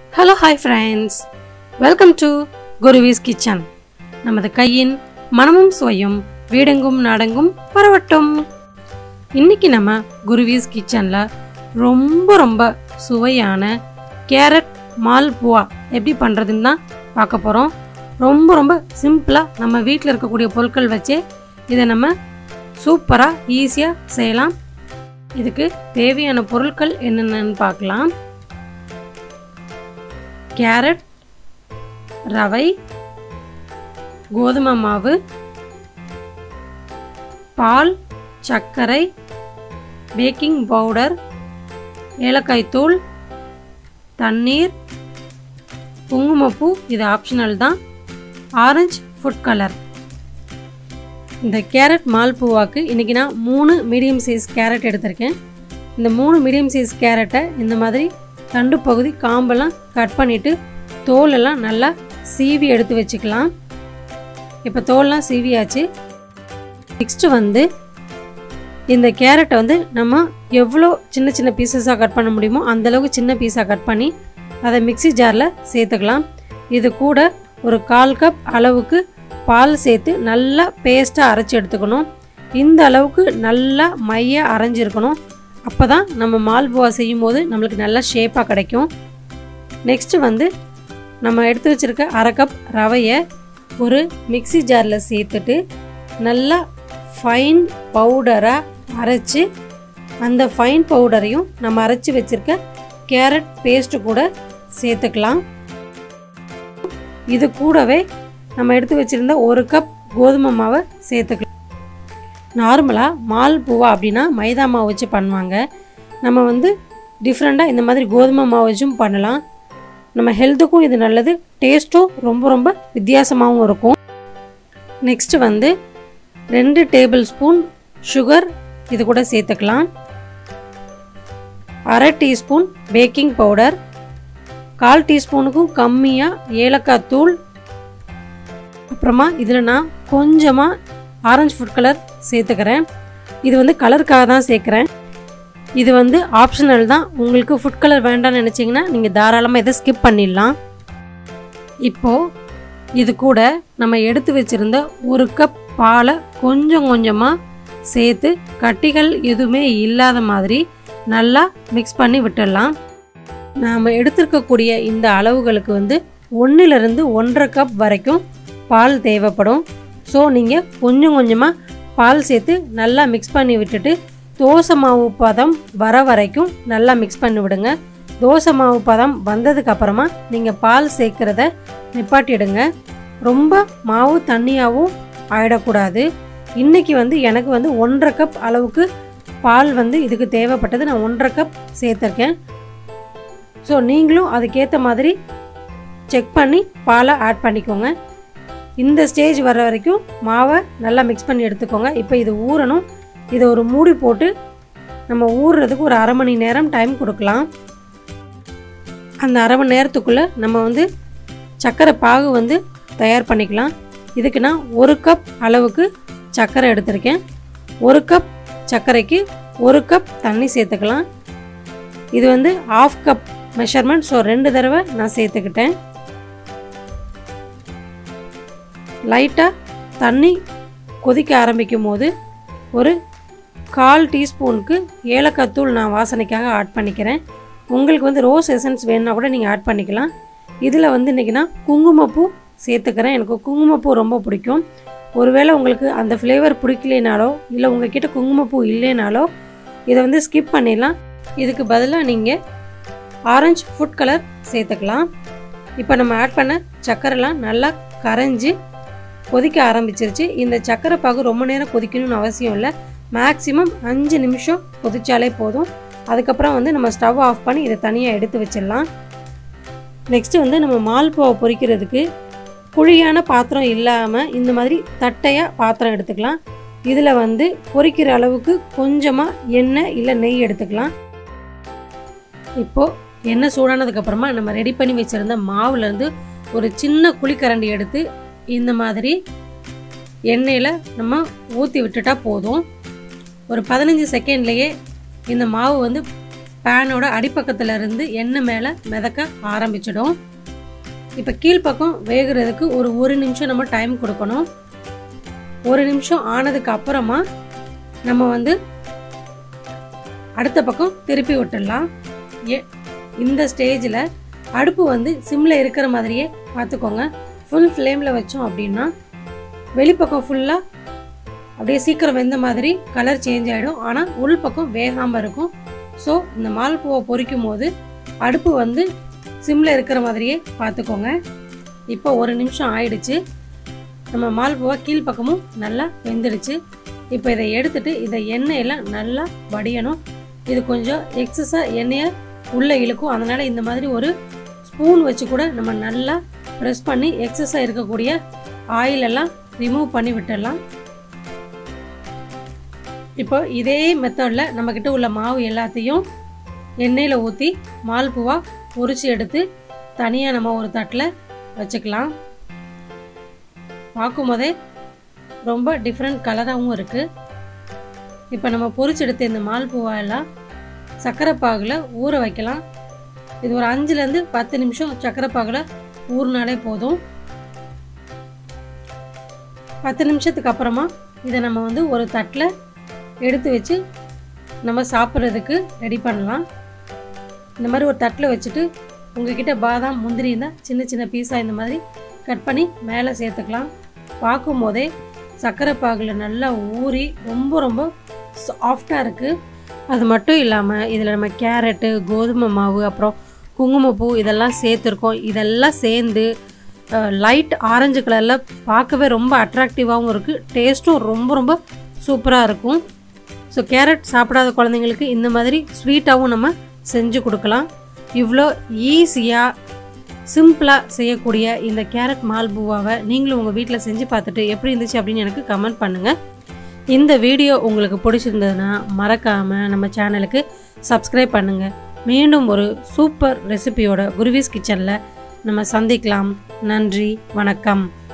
hello hi friends welcome to Kuruvi's kitchen நமது கையின் மனமும் சுவையும் வீடெங்கும் நாடெங்கும் பரவட்டும் இன்னைக்கு நம்ம குருவிஸ் கிச்சனில் ரொம்ப ரொம்ப சுவையான கேரட் மால்புவா எப்படி பண்ணுறதுன்னு தான் பார்க்க போகிறோம் ரொம்ப ரொம்ப சிம்பிளாக நம்ம வீட்டில் இருக்கக்கூடிய பொருட்கள் வச்சே இதை நம்ம சூப்பராக ஈஸியாக செய்யலாம் இதுக்கு தேவையான பொருட்கள் என்னென்னு பார்க்கலாம் கேரட் ரவை கோதுமை மாவு பால் சர்க்கரை பேக்கிங் பவுடர் ஏலக்காய் தூள் தண்ணீர் குங்குமப்பூ இது ஆப்ஷனல் தான் ஆரஞ்சு ஃபுட் கலர் இந்த கேரட் மால்பூவாக்கு இன்றைக்கி நான் மூணு மீடியம் சைஸ் கேரட் எடுத்திருக்கேன் இந்த மூணு மீடியம் சைஸ் கேரட்டை இந்த மாதிரி தண்டு பகுதி காம்பெல்லாம் கட் பண்ணிவிட்டு தோலெல்லாம் நல்லா சீவி எடுத்து வச்சுக்கலாம் இப்போ தோல்லாம் சீவியாச்சு நெக்ஸ்ட்டு வந்து இந்த கேரட்டை வந்து நம்ம எவ்வளோ சின்ன சின்ன பீசஸாக கட் பண்ண முடியுமோ அந்தளவுக்கு சின்ன பீஸாக கட் பண்ணி அதை மிக்ஸி ஜாரில் சேர்த்துக்கலாம் இது கூட ஒரு கால் கப் அளவுக்கு பால் சேர்த்து நல்லா பேஸ்ட்டாக அரைச்சி எடுத்துக்கணும் இந்த அளவுக்கு நல்லா மைய அரைஞ்சிருக்கணும் அப்போ தான் நம்ம மால்புவா செய்யும் போது நம்மளுக்கு நல்லா ஷேப்பாக கிடைக்கும் நெக்ஸ்ட்டு வந்து நம்ம எடுத்து வச்சுருக்க அரை கப் ரவையை ஒரு மிக்ஸி ஜாரில் சேர்த்துட்டு நல்லா ஃபைன் பவுடராக அரைச்சி அந்த ஃபைன் பவுடரையும் நம்ம அரைச்சி வச்சுருக்க கேரட் பேஸ்ட்டு கூட சேர்த்துக்கலாம் இது கூடவே நம்ம எடுத்து வச்சுருந்த ஒரு கப் கோதுமை மாவை சேர்த்துக்கலாம் நார்மலாக மால் பூவா அப்படின்னா மைதா மாவு வச்சு பண்ணுவாங்க நம்ம வந்து டிஃப்ரெண்ட்டாக இந்த மாதிரி கோதுமை மாவு வச்சும் பண்ணலாம் நம்ம ஹெல்த்துக்கும் இது நல்லது டேஸ்ட்டும் ரொம்ப ரொம்ப வித்தியாசமாகவும் இருக்கும் நெக்ஸ்ட்டு வந்து ரெண்டு டேபிள் ஸ்பூன் சுகர் இது கூட சேர்த்துக்கலாம் அரை டீஸ்பூன் பேக்கிங் பவுடர் கால் டீஸ்பூனுக்கும் கம்மியாக ஏலக்காய் தூள் அப்புறமா இதில் நான் கொஞ்சமாக ஆரஞ்சு ஃபுட் கலர் சேர்த்துக்கிறேன் இது வந்து கலருக்காக தான் சேர்க்குறேன் இது வந்து ஆப்ஷனல் தான் உங்களுக்கு ஃபுட் கலர் வேண்டாம்னு நினச்சிங்கன்னா நீங்கள் தாராளமாக இதை ஸ்கிப் பண்ணிடலாம் இப்போது இது கூட நம்ம எடுத்து வச்சுருந்த ஒரு கப் பாலை கொஞ்சம் கொஞ்சமாக சேர்த்து கட்டிகள் எதுவுமே இல்லாத மாதிரி நல்லா மிக்ஸ் பண்ணி விட்டுடலாம் நாம் எடுத்திருக்கக்கூடிய இந்த அளவுகளுக்கு வந்து ஒன்றிலிருந்து ஒன்றரை கப் வரைக்கும் பால் தேவைப்படும் ஸோ நீங்கள் கொஞ்சம் கொஞ்சமாக பால் சேர்த்து நல்லா மிக்ஸ் பண்ணி விட்டுட்டு தோசை மாவு பதம் வர வரைக்கும் நல்லா மிக்ஸ் பண்ணி விடுங்க தோசை மாவு பதம் வந்ததுக்கு அப்புறமா நீங்கள் பால் சேர்க்குறத நிப்பாட்டிடுங்க ரொம்ப மாவு தண்ணியாகவும் ஆயிடக்கூடாது இன்றைக்கி வந்து எனக்கு வந்து ஒன்றரை கப் அளவுக்கு பால் வந்து இதுக்கு தேவைப்பட்டது நான் ஒன்றரை கப் சேர்த்துருக்கேன் ஸோ நீங்களும் அதுக்கேற்ற மாதிரி செக் பண்ணி பாலை ஆட் பண்ணிக்கோங்க இந்த ஸ்டேஜ் வர வரைக்கும் மாவை நல்லா மிக்ஸ் பண்ணி எடுத்துக்கோங்க இப்போ இது ஊறணும் இதை ஒரு மூடி போட்டு நம்ம ஊறுறதுக்கு ஒரு அரை மணி நேரம் டைம் கொடுக்கலாம் அந்த அரை மணி நேரத்துக்குள்ளே நம்ம வந்து சர்க்கரை பாகு வந்து தயார் பண்ணிக்கலாம் இதுக்கு நான் ஒரு கப் அளவுக்கு சர்க்கரை எடுத்திருக்கேன் ஒரு கப் சர்க்கரைக்கு ஒரு கப் தண்ணி சேர்த்துக்கலாம் இது வந்து ஆஃப் கப் மெஷர்மெண்ட் ஸோ ரெண்டு தடவை நான் சேர்த்துக்கிட்டேன் லைட்டாக தண்ணி கொதிக்க ஆரம்பிக்கும் போது ஒரு கால் டீஸ்பூனுக்கு ஏலக்காய் தூள் நான் வாசனைக்காக ஆட் பண்ணிக்கிறேன் உங்களுக்கு வந்து ரோஸ் எசன்ஸ் வேணுன்னா கூட நீங்கள் ஆட் பண்ணிக்கலாம் இதில் வந்து இன்றைக்கி நான் குங்குமப்பூ சேர்த்துக்கிறேன் எனக்கு குங்குமப்பூ ரொம்ப பிடிக்கும் ஒருவேளை உங்களுக்கு அந்த ஃப்ளேவர் பிடிக்கலைனாலோ இல்லை உங்ககிட்ட குங்குமப்பூ இல்லைனாலோ இதை வந்து ஸ்கிப் பண்ணிடலாம் இதுக்கு பதிலாக நீங்கள் ஆரஞ்சு ஃபுட் கலர் சேர்த்துக்கலாம் இப்போ நம்ம ஆட் பண்ண சர்க்கரைலாம் நல்லா கரைஞ்சி கொதிக்க ஆரம்பிச்சிருச்சு இந்த சர்க்கரை பாகு ரொம்ப நேரம் கொதிக்கணும்னு அவசியம் இல்லை மேக்ஸிமம் அஞ்சு நிமிஷம் கொதிச்சாலே போதும் அதுக்கப்புறம் வந்து நம்ம ஸ்டவ் ஆஃப் பண்ணி இதை தனியாக எடுத்து வச்சிடலாம் நெக்ஸ்ட்டு வந்து நம்ம மால்புவை பொரிக்கிறதுக்கு குழியான பாத்திரம் இல்லாமல் இந்த மாதிரி தட்டையாக பாத்திரம் எடுத்துக்கலாம் இதில் வந்து பொரிக்கிற அளவுக்கு கொஞ்சமாக எண்ணெய் இல்லை நெய் எடுத்துக்கலாம் இப்போது எண்ணெய் சூடானதுக்கப்புறமா நம்ம ரெடி பண்ணி வச்சுருந்த மாவுலேருந்து ஒரு சின்ன குழிக்கரண்டி எடுத்து இந்த மாதிரி எண்ணெயில் நம்ம ஊற்றி விட்டுட்டா போதும் ஒரு பதினஞ்சு செகண்ட்லேயே இந்த மாவு வந்து பேனோட அடிப்பக்கத்தில் இருந்து எண்ணெய் மேலே மிதக்க ஆரம்பிச்சிடும் இப்போ கீழ்ப்பக்கம் வேகிறதுக்கு ஒரு ஒரு நிமிஷம் நம்ம டைம் கொடுக்கணும் ஒரு நிமிஷம் ஆனதுக்கு அப்புறமா நம்ம வந்து அடுத்த பக்கம் திருப்பி விட்டுடலாம் ஏ இந்த ஸ்டேஜில் அடுப்பு வந்து சிம்மில் இருக்கிற மாதிரியே பார்த்துக்கோங்க ஃபுல் ஃப்ளேமில் வச்சோம் அப்படின்னா வெளிப்பக்கம் ஃபுல்லாக அப்படியே சீக்கிரம் வெந்த மாதிரி கலர் சேஞ்ச் ஆகிடும் ஆனால் உள் பக்கம் வேகாமல் இருக்கும் ஸோ இந்த மால்பூவை பொரிக்கும் போது அடுப்பு வந்து சிம்மில் இருக்கிற மாதிரியே பார்த்துக்கோங்க இப்போ ஒரு நிமிஷம் ஆயிடுச்சு நம்ம மால்பூவா கீழ்ப்பக்கமும் நல்லா வெந்துடுச்சு இப்போ இதை எடுத்துட்டு இதை எண்ணெயெல்லாம் நல்லா வடியணும் இது கொஞ்சம் எக்ஸஸாக எண்ணெயை உள்ளே இழுக்கும் அதனால் இந்த மாதிரி ஒரு ஸ்பூன் வச்சு கூட நம்ம நல்லா ப்ரெஸ் பண்ணி எக்ஸஸாக இருக்கக்கூடிய ஆயிலெல்லாம் ரிமூவ் பண்ணி விட்டுடலாம் இப்போ இதே மெத்தடில் நம்மக்கிட்ட உள்ள மாவு எல்லாத்தையும் எண்ணெயில் ஊற்றி மால்பூவா பொரிச்சு எடுத்து தனியாக நம்ம ஒரு தட்டில் வச்சுக்கலாம் பார்க்கும்போதே ரொம்ப டிஃப்ரெண்ட் கலராகவும் இருக்குது இப்போ நம்ம பொரிச்செடுத்த இந்த மால்பூவா எல்லாம் சர்க்கரை பாகில் ஊற வைக்கலாம் இது ஒரு அஞ்சுலேருந்து பத்து நிமிஷம் சர்க்கரை பாகில் ஊறினாலே போதும் பத்து நிமிஷத்துக்கு அப்புறமா இதை நம்ம வந்து ஒரு தட்டில் எடுத்து வச்சு நம்ம சாப்பிட்றதுக்கு ரெடி பண்ணலாம் இந்த மாதிரி ஒரு தட்டில் வச்சுட்டு உங்ககிட்ட பாதாம் முந்திரி இருந்தால் சின்ன சின்ன பீஸாக இந்த மாதிரி கட் பண்ணி மேலே சேர்த்துக்கலாம் பார்க்கும் போதே சர்க்கரை பாகில் நல்லா ஊறி ரொம்ப ரொம்ப சாஃப்டாக இருக்குது அது மட்டும் இல்லாமல் இதில் நம்ம கேரட்டு கோதுமை மாவு அப்புறம் குங்குமப்பூ இதெல்லாம் சேர்த்துருக்கோம் இதெல்லாம் சேர்ந்து லைட் ஆரஞ்சு கலரில் பார்க்கவே ரொம்ப அட்ராக்டிவாகவும் இருக்குது டேஸ்ட்டும் ரொம்ப ரொம்ப சூப்பராக இருக்கும் ஸோ கேரட் சாப்பிடாத குழந்தைங்களுக்கு இந்த மாதிரி ஸ்வீட்டாகவும் நம்ம செஞ்சு கொடுக்கலாம் இவ்வளோ ஈஸியாக சிம்பிளாக செய்யக்கூடிய இந்த கேரட் மால்பூவாவை நீங்களும் உங்கள் வீட்டில் செஞ்சு பார்த்துட்டு எப்படி இருந்துச்சு அப்படின்னு எனக்கு கமெண்ட் பண்ணுங்கள் இந்த வீடியோ உங்களுக்கு பிடிச்சிருந்ததுன்னா மறக்காமல் நம்ம சேனலுக்கு சப்ஸ்கிரைப் பண்ணுங்கள் மீண்டும் ஒரு சூப்பர் ரெசிபியோட குருவிஸ் கிச்சனில் நம்ம சந்திக்கலாம் நன்றி வணக்கம்